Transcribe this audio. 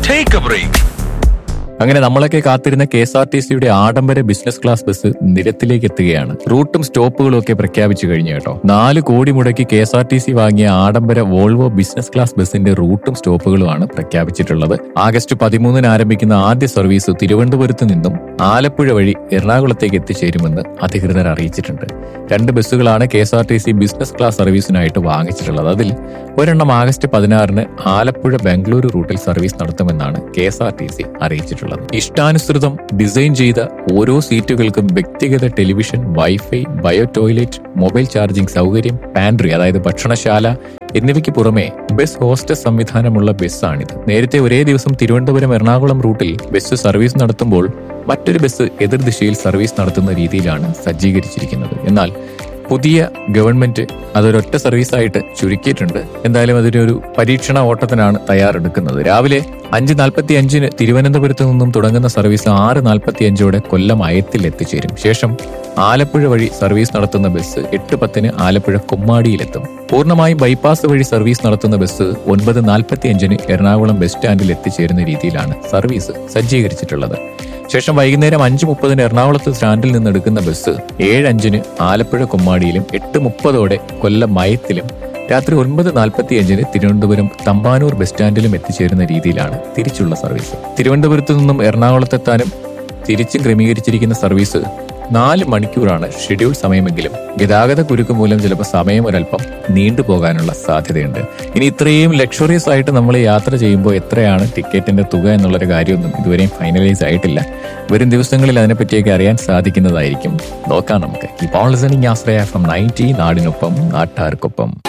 Take a break. അങ്ങനെ നമ്മളൊക്കെ കാത്തിരുന്ന കെ എസ് ആർ ടി സിയുടെ ആഡംബര ബിസിനസ് ക്ലാസ് ബസ് നിരത്തിലേക്ക് എത്തുകയാണ് റൂട്ടും സ്റ്റോപ്പുകളും ഒക്കെ പ്രഖ്യാപിച്ചു കഴിഞ്ഞു കേട്ടോ നാല് കോടി മുടക്കി K S R T C വാങ്ങിയ ആഡംബര വോൾവോ ബിസിനസ് ക്ലാസ് ബസിന്റെ റൂട്ടും സ്റ്റോപ്പുകളുമാണ് പ്രഖ്യാപിച്ചിട്ടുള്ളത് ആഗസ്റ്റ് പതിമൂന്നിന് ആരംഭിക്കുന്ന ആദ്യ സർവീസ് തിരുവനന്തപുരത്ത് നിന്നും ആലപ്പുഴ വഴി എറണാകുളത്തേക്ക് എത്തിച്ചേരുമെന്ന് അധികൃതർ അറിയിച്ചിട്ടുണ്ട് രണ്ട് ബസ്സുകളാണ് K S R T C business class സർവീസിനായിട്ട് വാങ്ങിച്ചിട്ടുള്ളത് അതിൽ ഒരെണ്ണം ആഗസ്റ്റ് പതിനാറിന് ആലപ്പുഴ ബംഗളൂരു റൂട്ടിൽ സർവീസ് നടത്തുമെന്നാണ് K S R T C അറിയിച്ചിട്ടുള്ളത് ഇഷ്ടാനുസൃതം ഡിസൈൻ ചെയ്ത ഓരോ സീറ്റുകൾക്കും വ്യക്തിഗത television wifi bio toilet mobile charging സൗകര്യം പാൻട്രി അതായത് ഭക്ഷണശാല എന്നിവയ്ക്ക് പുറമെ ബസ് ഹോസ്റ്റസ് സംവിധാനമുള്ള ബസ്സാണിത് നേരത്തെ ഒരേ ദിവസം തിരുവനന്തപുരം എറണാകുളം റൂട്ടിൽ ബസ് സർവീസ് നടത്തുമ്പോൾ മറ്റൊരു ബസ് എതിർദിശയിൽ സർവീസ് നടത്തുന്ന രീതിയിലാണ് സജ്ജീകരിച്ചിരിക്കുന്നത് എന്നാൽ പുതിയ ഗവൺമെന്റ് അതൊരൊറ്റ സർവീസായിട്ട് ചുരുക്കിയിട്ടുണ്ട് എന്തായാലും അതിനൊരു പരീക്ഷണ ഓട്ടത്തിനാണ് തയ്യാറെടുക്കുന്നത് രാവിലെ അഞ്ച് നാൽപ്പത്തി അഞ്ചിന് തിരുവനന്തപുരത്ത് നിന്നും തുടങ്ങുന്ന സർവീസ് ആറ് നാൽപ്പത്തി അഞ്ചോടെ കൊല്ലം അയത്തിൽ എത്തിച്ചേരും ശേഷം ആലപ്പുഴ വഴി സർവീസ് നടത്തുന്ന ബസ് എട്ട് പത്തിന് ആലപ്പുഴ കൊമ്മാടിയിലെത്തും പൂർണ്ണമായും ബൈപ്പാസ് വഴി സർവീസ് നടത്തുന്ന ബസ് ഒൻപത് നാൽപ്പത്തി അഞ്ചിന് എറണാകുളം ബസ് സ്റ്റാൻഡിൽ എത്തിച്ചേരുന്ന രീതിയിലാണ് സർവീസ് സജ്ജീകരിച്ചിട്ടുള്ളത് ശേഷം വൈകുന്നേരം അഞ്ച് മുപ്പതിന് എറണാകുളത്ത് സ്റ്റാൻഡിൽ നിന്ന് എടുക്കുന്ന ബസ് ഏഴ് അഞ്ചിന് ആലപ്പുഴ കൊമ്മാടിയിലും എട്ട് മുപ്പതോടെ കൊല്ലം മയത്തിലും രാത്രി ഒൻപത് നാൽപ്പത്തി അഞ്ചിന് തിരുവനന്തപുരം തമ്പാനൂർ ബസ് സ്റ്റാൻഡിലും എത്തിച്ചേരുന്ന രീതിയിലാണ് തിരിച്ചുള്ള സർവീസ് തിരുവനന്തപുരത്ത് നിന്നും എറണാകുളത്തെത്താനും തിരിച്ചും ക്രമീകരിച്ചിരിക്കുന്ന സർവീസ് നാല് മണിക്കൂറാണ് ഷെഡ്യൂൾ സമയമെങ്കിലും ഗതാഗത കുരുക്ക് മൂലം ചിലപ്പോൾ സമയം ഒരല്പം നീണ്ടുപോകാനുള്ള സാധ്യതയുണ്ട് ഇനി ഇത്രയും ലക്ഷറിയസ് ആയിട്ട് നമ്മൾ യാത്ര ചെയ്യുമ്പോൾ എത്രയാണ് ടിക്കറ്റിന്റെ തുക എന്നുള്ളൊരു കാര്യമൊന്നും ഇതുവരെയും ഫൈനലൈസ് ആയിട്ടില്ല വരും ദിവസങ്ങളിൽ അതിനെപ്പറ്റിയൊക്കെ അറിയാൻ സാധിക്കുന്നതായിരിക്കും നോക്കാം നമുക്ക് ഇപ്പോൾ ലിസണിങ് ആശ്രയ ഫ്രം നയൻറ്റി നാടിനൊപ്പം നാട്ടാർക്കൊപ്പം